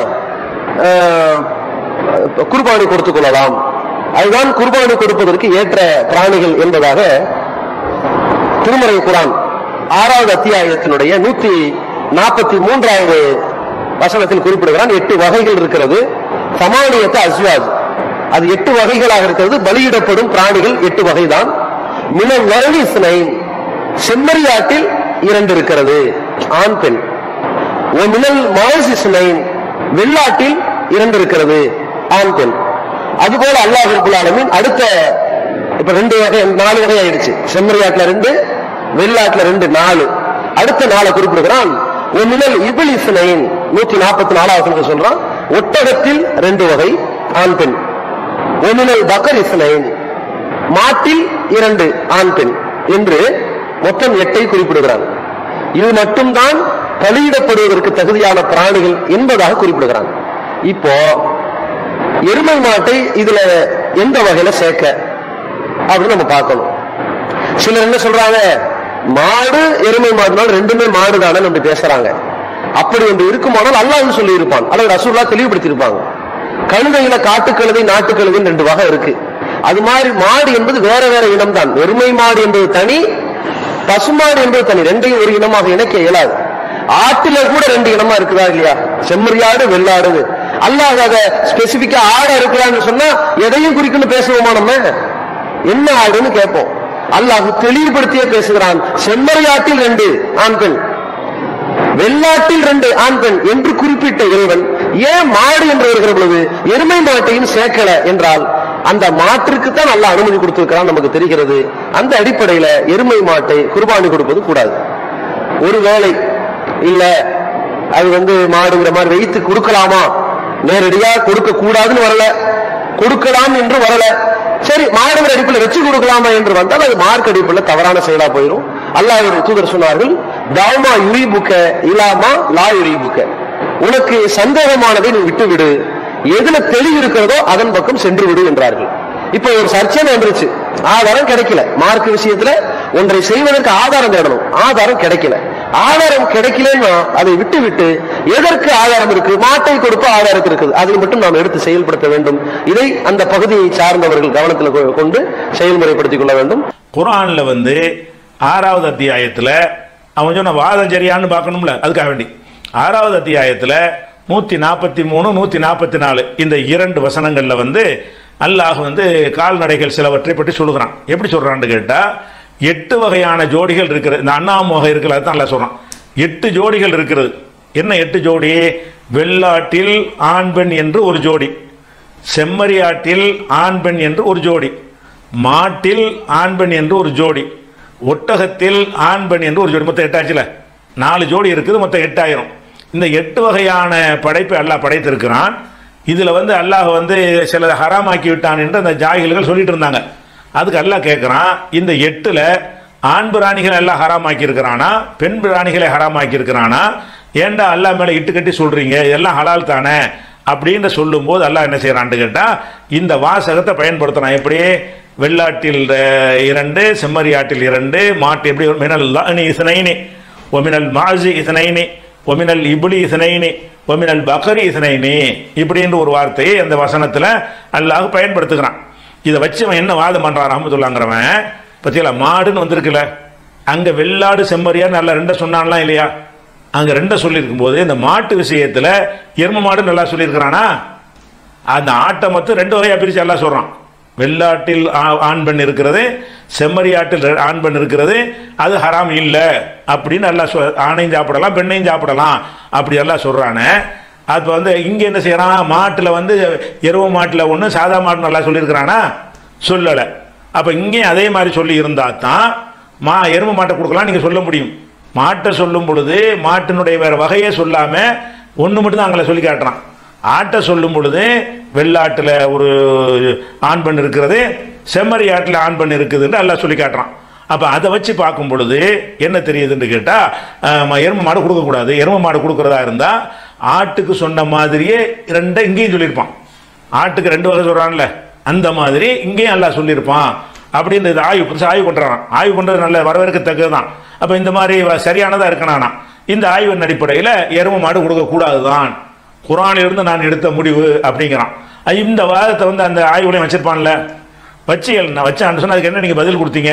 S2: ஆஹ், குர்பானி கொடுத்துக் கொள்ளலாம் அதுதான் குர்பானி கொடுப்பதற்கு ஏற்ற பிராணிகள் என்பதாக திருமறை குரான் ஆறாவது அத்தியாயத்தினுடைய நூத்தி நாற்பத்தி மூன்றாவது வசனத்தில் குறிப்பிடுகிறான் எட்டு வகைகள் இருக்கிறது சமானியத்தை அஸ்வாஜ் அது எட்டு வகைகளாக இருக்கிறது பலியிடப்படும் பிராணிகள் எட்டு வகைதான் மினல் வருணி ஸ்னைன் செம்மறியாட்டில் இரண்டு இருக்கிறது ஆண் பெண் ஒரு மினல் மாசி ஸ்னைன் வெள்ளாட்டில் இரண்டு இருக்கிறது ஆண் பெண் அதுபோல அல்லாஹ் ரப்பல் ஆலமீன் அடுத்த இப்ப ரெண்டு வகை நாலு வகை ஆயிடுச்சு செம்மறியாட்டுல ரெண்டு வெள்ளாட்டுல ரெண்டு நாலு அடுத்த நாளை குறிப்பிடுகிறான் ஒரு நிழல் இபிலிஸ் நைன் நூத்தி நாற்பத்தி நாலாவது சொல்றான் ஒட்டகத்தில் ரெண்டு வகை ஆண் பெண் ஒரு நிழல் பக்கர் இஸ்லைன் மாட்டில் இரண்டு ஆண் பெண் என்று மொத்தம் எட்டை குறிப்பிடுகிறான் இது மட்டும்தான் பலியிடப்படுவதற்கு தகுதியான பிராணிகள் என்பதாக குறிப்பிடுகிறான் இப்போ எருமை மாட்டை இதுல எந்த வகையில சேர்க்க அப்படின்னு நம்ம பார்க்கணும் சிலர் என்ன சொல்றாங்க மாடு எருமை மாடுனால் ரெண்டுமே மாடு தானே அப்படி பேசுறாங்க அப்படி ஒன்று இருக்குமானால் அல்லாஹ் சொல்லி இருப்பான் அல்லது ரசூல்லா தெளிவுபடுத்தி இருப்பாங்க கழுதையில காட்டுக்கழுதை நாட்டுக்கழுதைன்னு ரெண்டு வகை இருக்கு அது மாதிரி மாடு என்பது வேற வேற இனம் தான் எருமை மாடு என்பது தனி பசுமாடு என்பது தனி ரெண்டையும் ஒரு இனமாக இணைக்க இயலாது ஆட்டுல கூட ரெண்டு இனமா இருக்குதா இல்லையா செம்மறியாடு வெள்ளாடு அல்லாஹ் அதை ஸ்பெசிபிக்கா ஆடை இருக்கிறான்னு சொன்னா எதையும் குறிக்கணும் பேசுவோமா நம்ம என்ன ஆடுன்னு கேட்போம் அல்லாஹ் தெளிவுபடுத்தியே பேசுகிறான் செம்மறியாட்டில் ரெண்டு ஆண் பெண் வெள்ளாட்டில் ரெண்டு ஆண் பெண் என்று குறிப்பிட்ட இறைவன் ஏன் மாடு என்று வருகிற பொழுது எருமை மாட்டையும் சேர்க்கல என்றால் அந்த மாற்றுக்கு தான் நல்ல அனுமதி கொடுத்திருக்கிறான் நமக்கு தெரிகிறது அந்த அடிப்படையில எருமை மாட்டை குர்பானி கொடுப்பது கூடாது ஒருவேளை இல்ல அது வந்து மாடுங்கிற மாதிரி வைத்து கொடுக்கலாமா நேரடியா கொடுக்க கூடாதுன்னு வரல கொடுக்கலாம் என்று வரல சரி மாடுங்கிற அடிப்பில் வச்சு கொடுக்கலாமா என்று வந்தால் அது மார்க் அடிப்பில் தவறான செயலா போயிடும் அல்லாஹ்வுடைய தூதர் சொன்னார்கள் தாமா யுரிபுக்க இலாமா லா யுரிபுக்க உனக்கு சந்தேகமானதை நீ விட்டுவிடு எதுல தெளிவு இருக்கிறதோ அதன் பக்கம் சென்று விடு என்றார்கள் இப்ப ஒரு சர்ச்சை வந்துருச்சு ஆதாரம் கிடைக்கல மார்க் விஷயத்துல ஒன்றை செய்வதற்கு ஆதாரம் தேடணும் ஆதாரம் கிடைக்கல ஆதாரம் கிடைக்கலன்னா அதை விட்டு விட்டு எதற்கு ஆதாரம் இருக்கு மாட்டை கொடுப்ப ஆதாரத்து இருக்குது அதை மட்டும் நாம் எடுத்து செயல்படுத்த வேண்டும் இதை அந்த பகுதியை சார்ந்தவர்கள் கவனத்தில் கொ- கொண்டு செயல்முறைப்படுத்திக் கொள்ள வேண்டும்
S1: குர்ஆன்ல வந்து ஆறாவது அத்தியாயத்துல அவன் சொன்ன வாதம் சரியான்னு பார்க்கணும்ல அதுக்காக வேண்டி ஆறாவது அத்தியாயத்துல நூத்தி நாற்பத்தி மூணு நூத்தி நாற்பத்தி நாலு இந்த இரண்டு வசனங்கள்ல வந்து அல்லாஹ் வந்து கால்நடைகள் சிலவற்றை பற்றி சொல்லுகிறான் எப்படி சொல்றான்னு கேட்டா எட்டு வகையான ஜோடிகள் இருக்கிறது இந்த அண்ணாமோக இருக்கிறது தான் அல்லாஹ் சொல்றான் எட்டு ஜோடிகள் இருக்கிறது என்ன எட்டு ஜோடி வெள்ளாட்டில் ஆண் பெண் என்று ஒரு ஜோடி செம்மறியாட்டில் ஆண் பெண் என்று ஒரு ஜோடி மாட்டில் ஆண் பெண் என்று ஒரு ஜோடி ஒட்டகத்தில் ஆண் பெண் என்று ஒரு ஜோடி மொத்தம் எட்டாச்சுல நாலு ஜோடி இருக்குது மொத்தம் எட்டாயிரம் இந்த எட்டு வகையான படைப்பை அல்லாஹ் படைத்திருக்கிறான் இதுல வந்து அல்லாஹ் வந்து சில ஹராமாக்கி விட்டான் என்று அந்த ஜாகில்கள் சொல்லிட்டு இருந்தாங்க அதுக்கு அல்லாஹ் கேட்கிறான் இந்த எட்டுல ஆண் பிராணிகள் எல்லாம் ஹராமாக்கி இருக்கிறானா பெண் பிராணிகளை ஹராமாக்கி இருக்கிறானா ஏன்டா அல்லாஹ் மேல இட்டு கட்டி சொல்றீங்க இதெல்லாம் ஹலால் தானே அப்படின்னு சொல்லும்போது அல்லாஹ் என்ன செய்யறான்னு கேட்டா இந்த வாசகத்தை பயன்படுத்துறான் எப்படி வெள்ளாட்டில் அஹ், இரண்டு செம்மறியாட்டில் இரண்டு மாட்டு எப்படி மினல் லானி இசனைனி ஒமினல் மாஜி இசனைனி ஒமினல் இபுலி இசனைனி ஒமினல் பக்கரி இசனைனி இப்படின்ற ஒரு வார்த்தையை அந்த வசனத்துல அல்லாஹ் பயன்படுத்துகிறான் இதை வச்சு அவன் என்ன வாதம் பண்றான் ரஹமத்துல்லாங்கிறவன் பத்தியில மாடுன்னு வந்திருக்குல்ல அங்க வெள்ளாடு செம்மறியா நல்ல ரெண்ட சொன்னான்லாம் இல்லையா அங்க ரெண்ட சொல்லியிருக்கும் போது இந்த மாட்டு விஷயத்துல எரும மாடு நல்லா சொல்லியிருக்கிறானா அந்த ஆட்டை மொத்தம் ரெண்டு வகையா பிரிச்சு எல்லாம் சொல்றான் வெள்ளாட்டில் ஆ- ஆண் பெண் இருக்கிறது செம்மறியாட்டில் ரெ- ஆண் பெண் இருக்கிறது அது ஹராம் இல்ல அப்படின்னு எல்லாம் சொ ஆணையும் சாப்பிடலாம் பெண்ணையும் சாப்பிடலாம் அப்படி எல்லாம் சொல்றானே அது வந்து இங்க என்ன செய்யறான் மாட்டுல வந்து எருவ மாட்டுல ஒண்ணு சாதா மாட்டு நல்லா சொல்லியிருக்கிறானா சொல்லல அப்ப இங்கேயும் அதே மாதிரி சொல்லி இருந்தா தான் மா எரும மாட்டை கொடுக்கலாம் நீங்க சொல்ல முடியும் மாட்டை சொல்லும் பொழுது மாட்டினுடைய வேற வகையை சொல்லாம ஒண்ணு மட்டும் தான் அங்கே சொல்லி காட்டுறான் ஆட்டை சொல்லும் பொழுது வெள்ளாட்டுல ஒரு ஆண் பெண் இருக்கிறது செம்மறி ஆட்டுல ஆண் பெண் இருக்குதுன்னு எல்லாம் சொல்லி காட்டுறான் அப்ப அதை வச்சு பார்க்கும் பொழுது என்ன தெரியுதுன்னு கேட்டா ஆஹ், எருமை மாடு கொடுக்க கூடாது எருமை மாடு கொடுக்கறதா இருந்தா ஆட்டுக்கு சொன்ன மாதிரியே ரெண்டை இங்கேயும் சொல்லியிருப்பான் ஆட்டுக்கு ரெண்டு வகை சொல்றான்ல அந்த மாதிரி இங்கேயும் எல்லாம் சொல்லியிருப்பான் அப்படின்னு இது ஆய்வு புதுசா ஆய்வு பண்றான் ஆய்வு பண்றது நல்ல வரவேற்கத்தக்கது தான் அப்ப இந்த மாதிரி வ- சரியானதா இருக்கணானா இந்த ஆய்வின் அடிப்படையில் எருமை மாடு கொடுக்க கூடாதுதான் குரானிலிருந்து நான் எடுத்த முடிவு அப்படிங்கிறான் அஹ் இந்த வாதத்தை வந்து அந்த ஆய்வுலையும் வச்சிருப்பான்ல வச்சு நான் வச்சான்னு சொன்னா அதுக்கு என்ன நீங்க பதில் கொடுத்தீங்க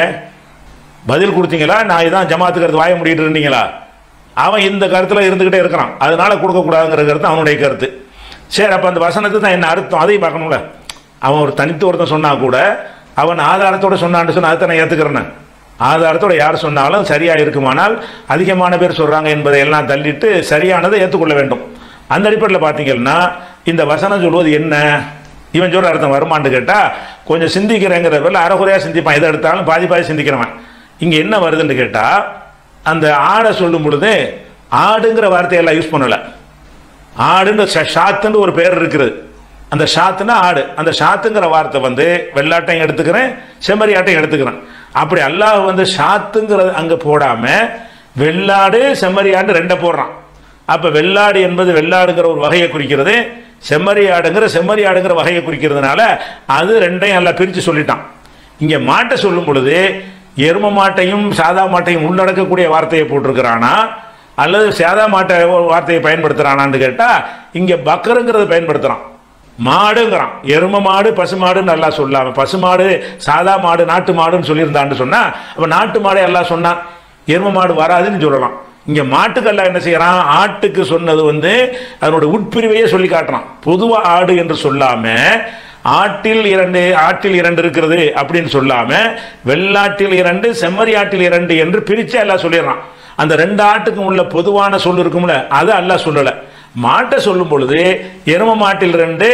S1: பதில் கொடுத்தீங்களா நான் இதான் ஜமாத்துக்கிறது வாய முடிட்டு இருந்தீங்களா அவன் இந்த கருத்துல இருந்துகிட்டே இருக்கிறான் அதனால கொடுக்க கூடாதுங்கிற கருத்து அவனுடைய கருத்து சரி அப்ப அந்த வசனத்துக்கு தான் என்ன அர்த்தம் அதையும் பார்க்கணும்ல அவன் ஒரு தனித்து ஒருத்தன் சொன்னா கூட அவன் ஆதாரத்தோட சொன்னான்னு சொன்னா அதை நான் ஏத்துக்கிறேன் ஆதாரத்தோட யார் சொன்னாலும் சரியா இருக்குமானால் அதிகமான பேர் சொல்றாங்க என்பதை எல்லாம் தள்ளிட்டு சரியானதை ஏற்றுக்கொள்ள வேண்டும் அந்த அடிப்படையில் பார்த்தீங்கன்னா இந்த வசனம் சொல்வது என்ன இவன் சொல்ற அர்த்தம் வருமான்னு கேட்டா கொஞ்சம் சிந்திக்கிறேங்கிற பேர்ல அறகுறையா சிந்திப்பான் எதை எடுத்தாலும் பாதி பாதி சிந்திக்கிறவன் இங்க என்ன வருதுன்னு கேட்டா அந்த ஆடை சொல்லும் பொழுது ஆடுங்கிற வார்த்தையெல்லாம் யூஸ் பண்ணல ஆடுன்னு ஷ- ஷாத்துன்னு ஒரு பேர் இருக்குது அந்த ஷாத்துனா ஆடு அந்த ஷாத்துங்கிற வார்த்தை வந்து வெள்ளாட்டையும் எடுத்துக்கிறேன் செம்மறி ஆட்டையும் எடுத்துக்கிறேன் அப்படி அல்லாஹ் வந்து ஷாத்துங்கிறது அங்க போடாம வெள்ளாடு செம்மறி ஆடு ரெண்டை போடுறான் அப்ப வெள்ளாடு என்பது வெள்ளாடுங்கிற ஒரு வகையை குறிக்கிறது செம்மறி ஆடுங்கிற செம்மறி ஆடுங்கிற வகையை குறிக்கிறதுனால அது ரெண்டையும் நல்லா பிரிச்சு சொல்லிட்டான் இங்க மாட்டை சொல்லும் பொழுது எரும மாட்டையும் சாதா மாட்டையும் உள்ளடக்கக்கூடிய வார்த்தையை போட்டிருக்கிறானா அல்லது சாதா மாட்டை வார்த்தையை பயன்படுத்துறானான்னு கேட்டா இங்க பக்கருங்கிறத பயன்படுத்துறான் மாடுங்கிறான் எரும மாடு பசு மாடுன்னு நல்லா சொல்லாம பசு மாடு சாதா மாடு நாட்டு மாடுன்னு சொல்லியிருந்தான்னு சொன்னா அப்ப நாட்டு மாடை எல்லாம் சொன்னான் எரும மாடு வராதுன்னு சொல்லலாம் இங்க மாட்டுக்கெல்லாம் என்ன செய்யறான் ஆட்டுக்கு சொன்னது வந்து அதனோட உட்பிரிவையே சொல்லி காட்டுறான் பொதுவா ஆடு என்று சொல்லாம ஆட்டில் இரண்டு ஆட்டில் இரண்டு இருக்கிறது அப்படின்னு சொல்லாம வெள்ளாட்டில் இரண்டு செம்மறி ஆட்டில் இரண்டு என்று பிரிச்சு எல்லாம் சொல்லிடுறான் அந்த ரெண்டு ஆட்டுக்கும் உள்ள பொதுவான சொல் இருக்கும்ல அதை அல்லாஹ் சொல்லல மாட்டை சொல்லும் பொழுது எரும மாட்டில் ரெண்டு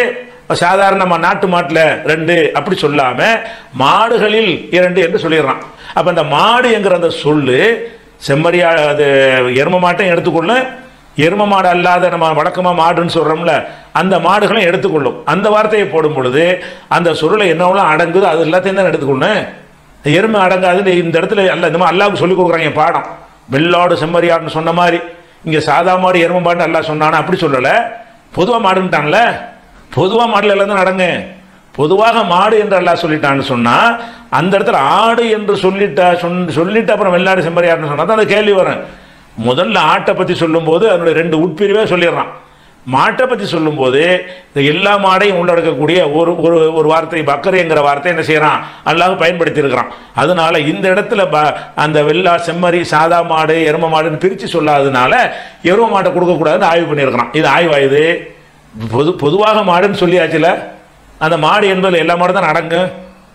S1: சாதாரண நம்ம நாட்டு மாட்டுல ரெண்டு அப்படி சொல்லாம மாடுகளில் இரண்டு என்று சொல்லிடுறான் அப்ப அந்த மாடு என்கிற அந்த சொல்லு செம்மறியா அது எரும மாட்டையும் எடுத்துக்கொள்ள எரும மாடு அல்லாத நம்ம வழக்கமா மாடுன்னு சொல்றோம்ல அந்த மாடுகளும் எடுத்துக்கொள்ளும் அந்த வார்த்தையை போடும் பொழுது அந்த சுருளை என்னவெல்லாம் அடங்குது அது எல்லாத்தையும் தான் எடுத்துக்கொள்ளணும் எருமை அடங்காதுன்னு இந்த இடத்துல அல்ல இந்த மாதிரி அல்லாவுக்கு சொல்லிக் கொடுக்குறாங்க பாடம் வெள்ளாடு செம்மறியாடுன்னு சொன்ன மாதிரி இங்க சாதா மாடு எரும மாடு அல்லா சொன்னானா அப்படி சொல்லல பொதுவா மாடுன்ட்டான்ல பொதுவா மாடுல எல்லாம் தான் நடங்க பொதுவாக மாடு என்று அல்லாஹ் சொல்லிட்டான்னு சொன்னா அந்த இடத்துல ஆடு என்று சொல்லிட்டா சொன்- சொல்லிட்டு அப்புறம் வெள்ளாடு செம்மறியாடுன்னு சொன்னா தான் அந்த கேள்வி வரும் முதல்ல ஆட்டை பத்தி சொல்லும்போது அதனுடைய ரெண்டு உட்பிரிவே சொல்லிடுறான் மாட்டை பத்தி சொல்லும்போது இந்த எல்லா மாடையும் உள்ளடக்கக்கூடிய ஒரு ஒரு ஒரு வார்த்தை பக்கரைங்கிற வார்த்தை என்ன செய்யறான் அல்லாஹ் பயன்படுத்தி இருக்கிறான் அதனால இந்த இடத்துல ப- அந்த வெள்ளா செம்மறி சாதா மாடு எரும மாடுன்னு பிரிச்சு சொல்லாததுனால எரும மாட்டை கொடுக்க கூடாதுன்னு ஆய்வு பண்ணியிருக்கிறான் இது ஆய்வாயுது பொது பொதுவாக மாடுன்னு சொல்லியாச்சுல அந்த மாடு என்பதில் எல்லா மாடும் தான் அடங்கும்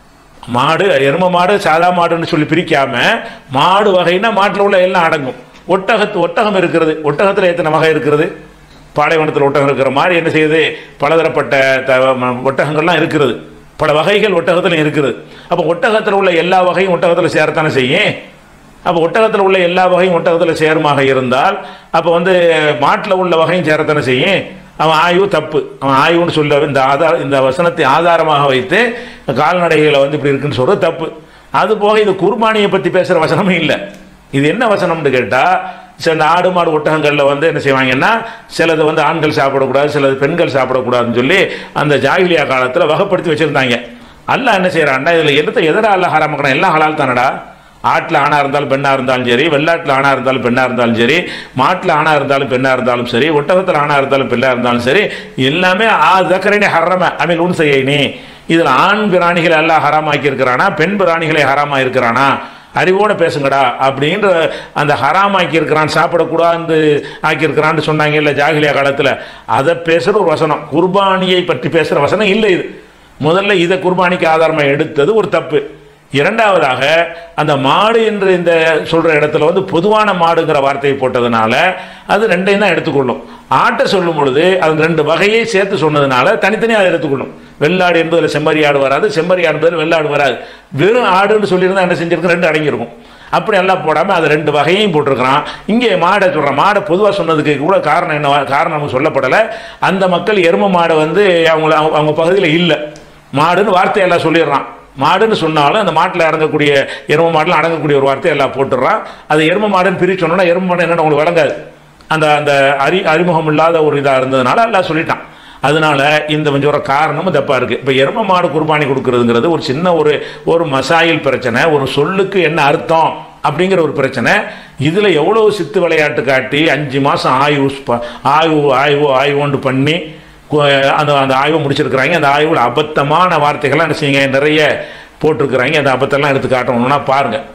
S1: மாடு எரும மாடு சாதா மாடுன்னு சொல்லி பிரிக்காம மாடு வகைன்னா மாட்டில் உள்ள எல்லாம் அடங்கும் ஒட்டகத்து ஒட்டகம் இருக்கிறது ஒட்டகத்தில் எத்தனை வகை இருக்கிறது பாலைவனத்தில் ஒட்டகம் இருக்கிற மாதிரி என்ன செய்யுது பலதரப்பட்ட த- ம- ஒட்டகங்கள்லாம் இருக்கிறது பல வகைகள் ஒட்டகத்தில் இருக்குது அப்போ ஒட்டகத்தில் உள்ள எல்லா வகையும் ஒட்டகத்தில் சேரத்தானே செய்யும் அப்போ ஒட்டகத்தில் உள்ள எல்லா வகையும் ஒட்டகத்தில் சேருமாக இருந்தால் அப்போ வந்து மாட்டில் உள்ள வகையும் சேரத்தானே செய்யும் அவன் ஆய்வு தப்பு அவன் ஆய்வுன்னு சொல்ல இந்த ஆதார இந்த வசனத்தை ஆதாரமாக வைத்து கால்நடைகளை வந்து இப்படி இருக்குன்னு சொல்றது தப்பு அது போக இது குர்பானியை பற்றி பேசுகிற வசனமும் இல்லை இது என்ன வசனம்னு கேட்டால் சில ஆடு மாடு ஒட்டகங்களில் வந்து என்ன செய்வாங்கன்னா சிலது வந்து ஆண்கள் சாப்பிடக்கூடாது சிலது பெண்கள் சாப்பிடக்கூடாதுன்னு சொல்லி அந்த ஜாகிலியா காலத்தில் வகைப்படுத்தி வச்சிருந்தாங்க அல்லாஹ் என்ன செய்யறான்னா இதில் எதுத்த எதிர அல்ல ஹராமக்கணும் எல்லாம் ஹலால் தானடா ஆட்டில் ஆணாக இருந்தாலும் பெண்ணாக இருந்தாலும் சரி வெள்ளாட்டில் ஆணாக இருந்தாலும் பெண்ணாக இருந்தாலும் சரி மாட்டில் ஆணாக இருந்தாலும் பெண்ணாக இருந்தாலும் சரி ஒட்டகத்தில் ஆணாக இருந்தாலும் பெண்ணாக இருந்தாலும் சரி எல்லாமே ஆ தக்கரனே ஹரம அமீன் உன் செய்யணி இதில் ஆண் பிராணிகளை எல்லாம் ஹராமாக்கி இருக்கிறானா பெண் பிராணிகளை ஹராமா இருக்கிறானா அறிவோட பேசுங்கடா அப்படின்ற அந்த ஹராமாக்கி இருக்கிறான் சாப்பிடக்கூடாது ஆக்கியிருக்கிறான்னு சொன்னாங்க இல்லை ஜாகிலியா காலத்தில் அதை பேசுகிற ஒரு வசனம் குர்பானியை பற்றி பேசுகிற வசனம் இல்லை இது முதல்ல இதை குர்பானிக்கு ஆதாரமாக எடுத்தது ஒரு தப்பு இரண்டாவதாக அந்த மாடு என்று இந்த சொல்ற இடத்துல வந்து பொதுவான மாடுங்கிற வார்த்தையை போட்டதுனால அது ரெண்டையும் தான் எடுத்துக்கொள்ளும் ஆட்டை சொல்லும் பொழுது அது ரெண்டு வகையை சேர்த்து சொன்னதுனால தனித்தனியாக அதை எடுத்துக்கொள்ளும் வெள்ளாடு என்பதில் செம்மறி ஆடு வராது செம்மறி ஆடு என்பதில் வெள்ளாடு வராது வெறும் ஆடுன்னு சொல்லியிருந்தா என்ன செஞ்சிருக்கும் ரெண்டு அடங்கியிருக்கும் அப்படி எல்லாம் போடாம அது ரெண்டு வகையும் போட்டிருக்கிறான் இங்கே மாடை சொல்றான் மாடை பொதுவாக சொன்னதுக்கு கூட காரணம் என்ன காரணம் நமக்கு சொல்லப்படலை அந்த மக்கள் எரும மாடை வந்து அவங்கள அவங்க- அவங்க பகுதியில் இல்லை மாடுன்னு வார்த்தையெல்லாம் சொல்லிடுறான் மாடுன்னு சொன்னாலும் அந்த மாட்டில் அடங்கக்கூடிய எரும மாட்டில் அடங்கக்கூடிய ஒரு வார்த்தை எல்லாம் போட்டுடுறான் அது எரும மாடுன்னு பிரிச்சு சொன்னோன்னா எரும மாடு என்னன்னு உங்களுக்கு விளங்காது அந்த அந்த அறி அறிமுகம் இல்லாத ஒரு இதாக இருந்ததுனால எல்லாம் சொல்லிட்டான் அதனால இந்த கொஞ்சம் ஒரு காரணமும் தப்பா இருக்கு இப்போ எரும மாடு குர்பானி கொடுக்கறதுங்கிறது ஒரு சின்ன ஒரு ஒரு மசாயில் பிரச்சனை ஒரு சொல்லுக்கு என்ன அர்த்தம் அப்படிங்கிற ஒரு பிரச்சனை இதுல எவ்வளவு சித்து விளையாட்டு காட்டி அஞ்சு மாசம் ஆய்வு ஸ்ப- ஆய்வு ஆய்வு ஆய்வுண்டு பண்ணி கு- அந்த அந்த ஆய்வு முடிச்சிருக்கிறாங்க அந்த ஆய்வுல அபத்தமான வார்த்தைகள்லாம் என்ன செய்யுங்க நிறைய போட்டிருக்கிறாங்க அந்த அபத்தெல்லாம் எடுத்து காட்டணும்னா பாருங்க